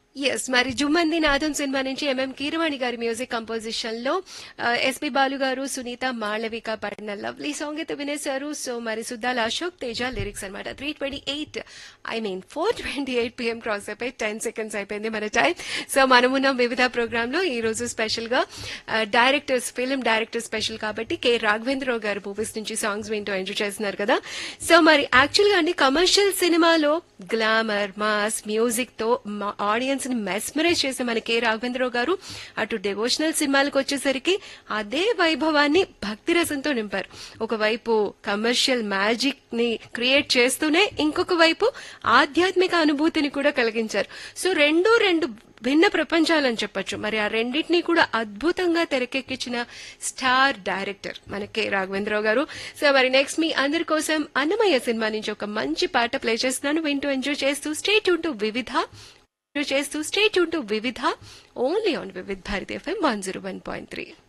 yes మరి జుమ్మంది నాదం cinema నుంచి ఎంఎం కీరవాణి గారి మ్యూజిక్ కంపోజిషన్ లో ఎస్పి బాలు గారు సునీత మాళవిక పాడిన లవ్లీ సాంగ్ అయితే వినేశారు సో మరి సుద్దాల అశోక్ తేజ లిరిక్స్ అనమాట three twenty eight I mean four twenty eight PM cross అయిపోయి టెన్ సెకండ్స్ అయిపోయింది మన టైం సో మనమున్న వివిధ ప్రోగ్రామ్ లో ఈ రోజు స్పెషల్ గా డైరెక్టర్స్ ఫిల్మ్ డైరెక్టర్ స్పెషల్ కాబట్టి కే రాఘవేంద్రరావు గారు మూవీస్ నుంచి సాంగ్స్ వింటూ ఎంజాయ్ చేస్తున్నారు కదా సో మరి యాక్చువల్ గా అండి కమర్షియల్ సినిమాలో గ్లామర్ మాస్ మ్యూజిక్ తో ఆడియన్స్ ని మెస్మరైజ్ చేసే మన కె రాఘవేంద్రరావు గారు అటు డివోషనల్ సినిమాలకు వచ్చేసరికి అదే వైభవాన్ని భక్తి రసంతో నింపారు ఒకవైపు కమర్షియల్ మ్యాజిక్ ని క్రియేట్ చేస్తూనే ఇంకొక వైపు ఆధ్యాత్మిక అనుభూతిని కూడా కలిగించారు సో రెండు రెండు భిన్న ప్రపంచాలని చెప్పొచ్చు మరి ఆ రెండింటినీ కూడా అద్భుతంగా తెరకెక్కించిన స్టార్ డైరెక్టర్ మన కె రాఘవేంద్రరావు గారు సో మరి నెక్స్ట్ మీ అందరి కోసం అన్నమయ్య సినిమా నుంచి ఒక మంచి పాట ప్లే చేస్తున్నాను వింటూ ఎంజాయ్ చేస్తూ స్టేట్ టు వివిధ చేస్తూ స్టేట్ టు వివిధ only on Vividh Bharati FM one zero one point three